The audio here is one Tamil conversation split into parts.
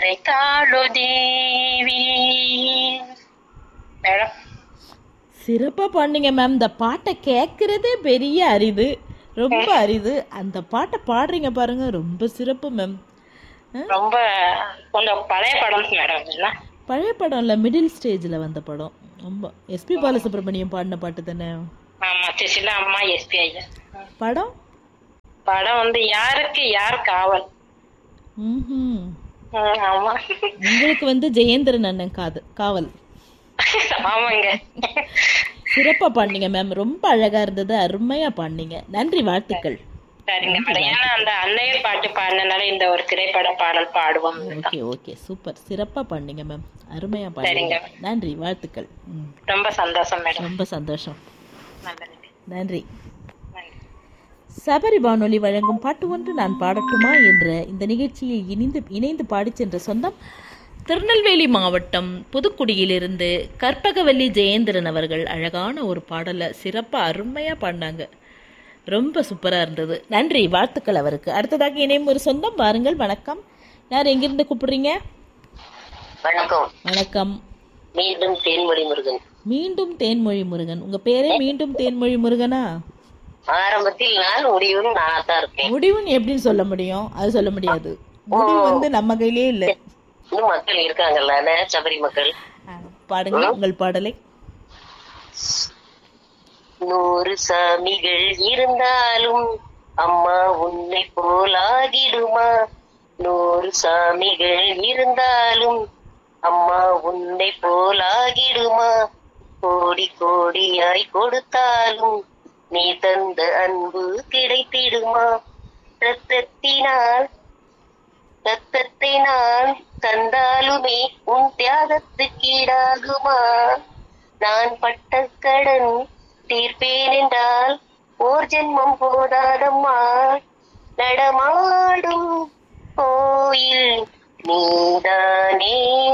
கிடைத்தாளோ தேவி மேடம் சிறப்பாக பாடுனீங்க மேம் இந்த பாட்டை கேட்குறதே பெரிய அரிது ரொம்ப அரிது அந்த பாட்டை பாடுறீங்க பாருங்க ரொம்ப சிறப்பு மேம் ரொம்ப கொஞ்சம் பழைய படம் மேடம் என்ன பழைய படம் இல்லை மிடில் ஸ்டேஜில் வந்த படம் ரொம்ப எஸ்பி பாலசுப்ரமணியம் பாடின பாட்டு தானே ஆமா சுசிலா அம்மா எஸ்பி ஐயா படம் படம் வந்து யாருக்கு யார் காவல் ம் ம், ஆமா உங்களுக்கு வந்து ஜெயேந்திரன் அண்ணன் காது காவல் ஆமாங்க சிறப்பாக பாடினீங்க மேம் ரொம்ப அழகாக இருந்தது அருமையாக பாடினீங்க நன்றி வாழ்த்துக்கள் சரிங்க மேடம் ஏன்னா அந்த அன்னையர் பாட்டு பாடினனால இந்த ஒரு திரைப்பட பாடல் பாடுவோம் ஓகே ஓகே சூப்பர் சிறப்பாக பாடினீங்க மேம் அருமையாக பாடினீங்க சரிங்க. நன்றி வாழ்த்துக்கள் ம் ரொம்ப சந்தோஷம் மேடம் ரொம்ப சந்தோஷம் நல்லது நன்றி நன்றி சபரி வானொலி வழங்கும் பாட்டு ஒன்று நான் பாடட்டுமா என்ற இந்த நிகழ்ச்சியில் இணைந்து இணைந்து பாடிச் சென்ற சொந்தம் திருநெல்வேலி மாவட்டம் புதுக்குடியிலிருந்து கற்பகவல்லி ஜெயேந்திரன் அவர்கள் அழகான ஒரு பாடலை சிறப்பாக அருமையாக பாடினாங்க ரொம்ப சூப்பராக இருந்தது நன்றி வாழ்த்துக்கள் அவருக்கு அடுத்ததாக இணையும் ஒரு சொந்தம் பாருங்கள் வணக்கம் யார் எங்கிருந்து கூப்பிடுறீங்க வணக்கம் வணக்கம் மீண்டும் தேன்மொழி முருகன் மீண்டும் தேன்மொழி முருகன் உங்கள் பேரே மீண்டும் தேன்மொழி முருகனா ஆரம்பத்தில் நான் முடிவும் நானா தான் இருப்பேன் முடிவுன்னு எப்படின்னு சொல்ல முடியும் அது சொல்ல முடியாது முடிவு வந்து நம்ம கையிலே இல்லை இன்னும் மக்கள் இருக்காங்கல்ல அண்ணே, சபரி மக்கள் பாடுங்க உங்கள் பாடலை நூறு சாமிகள் இருந்தாலும் அம்மா உன்னை போலாகிடுமா நூறு சாமிகள் இருந்தாலும் அம்மா உன்னை போலாகிடுமா கோடி கோடியாய் கொடுத்தாலும் நீ தந்த அன்பு கிடைத்திடுமா ரத்தத்தினால் ரத்தத்தை நான் தந்தாலுமே உன் தியாகத்துக்கு ஈடாகுமா நான் பட்ட கடன் தீர்ப்பேன் என்றால் ஓர் ஜென்மம் போதாதம்மா நடமாடும் கோயில் நீதானே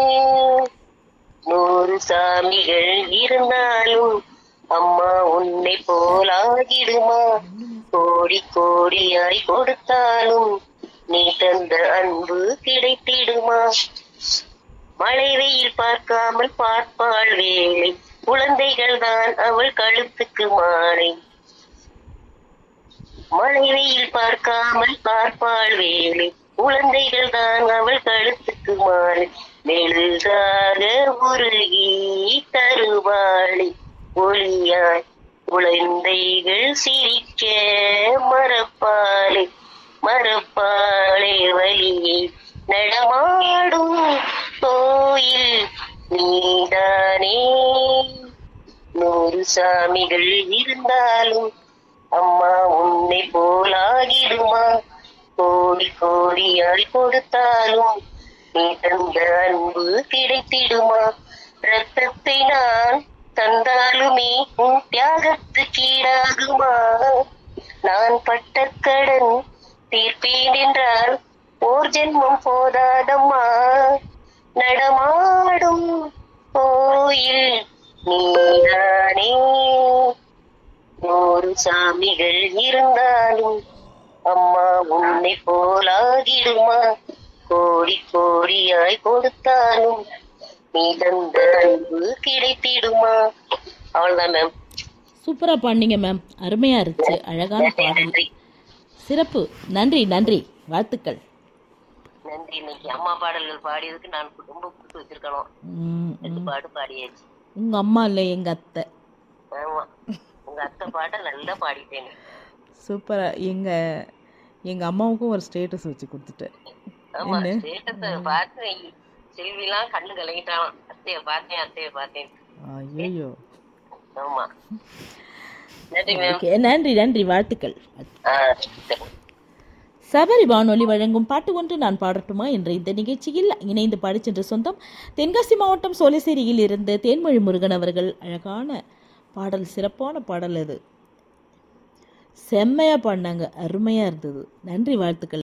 நூறு சாமிகள் இருந்தாலும் அம்மா உன்னை போலாகிடுமா கோடி கோடியாய் கொடுத்தாலும் நீ தந்த அன்பு கிடைத்திடுமா மழை வெயில் பார்க்காமல் பார்ப்பாள் வேலை குழந்தைகள் தான் அவள் கழுத்துக்கு மாலை மழை வெயில் பார்க்காமல் பார்ப்பாள் வேலை குழந்தைகள் தான் அவள் கழுத்துக்கு மாலை மெழுகாக உருகி தருவாளி ஒளியாய் குழந்தைகள் சிரிக்க மறப்பாளே மறப்பாளே வழியை நடமாடும் கோயில் நீதானே நூறு சாமிகள் இருந்தாலும் அம்மா உன்னை போலாகிடுமா கோடி கோடியாய் கொடுத்தாலும் நீ தந்த அன்பு கிடைத்திடுமா ரத்தத்தை நான் தந்தாலுமே உன் தியாகத்துக்கு ஈடாகுமா நான் பட்ட கடன் தீர்ப்பேன் என்றால் ஓர் ஜென்மம் போதாதம்மா நடமாடும் கோயில் நீதானே நூறு சாமிகள் இருந்தாலும் அம்மா உன்னை போலாகிடுமா கோடி கோடியாய் கொடுத்தாலும் நீ தந்த அன்பு கிடைத்திடுமா அவ்வளவுதான் மேம் சூப்பராக பாடினீங்க மேம் அருமையாக இருந்துச்சு அழகான பாடல் நன்றி சிறப்பு நன்றி நன்றி வாழ்த்துக்கள் நன்றி இன்னைக்கு அம்மா பாடல்கள் பாடியதுக்கு நான் ரொம்ப கொடுத்து வச்சிருக்கணும் ம், ரெண்டு ம். பாடு பாடியாச்சு உங்க அம்மா இல்லை எங்க அத்தை ஆமா உங்க அத்தை பாட்டை நல்லா பாடிட்டேன் சூப்பரா எங்க எங்க அம்மாவுக்கும் ஒரு ஸ்டேட்டஸ் வச்சு கொடுத்துட்டேன் ஆமா என்ன? ஸ்டேட்டஸ் பார்த்து செல்விலாம் கண்ணு கலங்கிட்டான் அத்தைய பார்த்தேன் அத்தைய பார்த்தேன் ஐயோ ஆமா நன்றி மேம் ஓகே நன்றி நன்றி வாழ்த்துக்கள் ஆ சரி. சபரி வானொலி வழங்கும் பாட்டு ஒன்று நான் பாடட்டுமா என்ற இந்த நிகழ்ச்சியில் இணைந்து பாடிச் சென்ற சொந்தம் தென்காசி மாவட்டம் சோலைசேரியில் இருந்து தேன்மொழி முருகன் அவர்கள் அழகான பாடல் சிறப்பான பாடல் அது செம்மையாக பாடினாங்க அருமையாக இருந்தது நன்றி வாழ்த்துக்கள்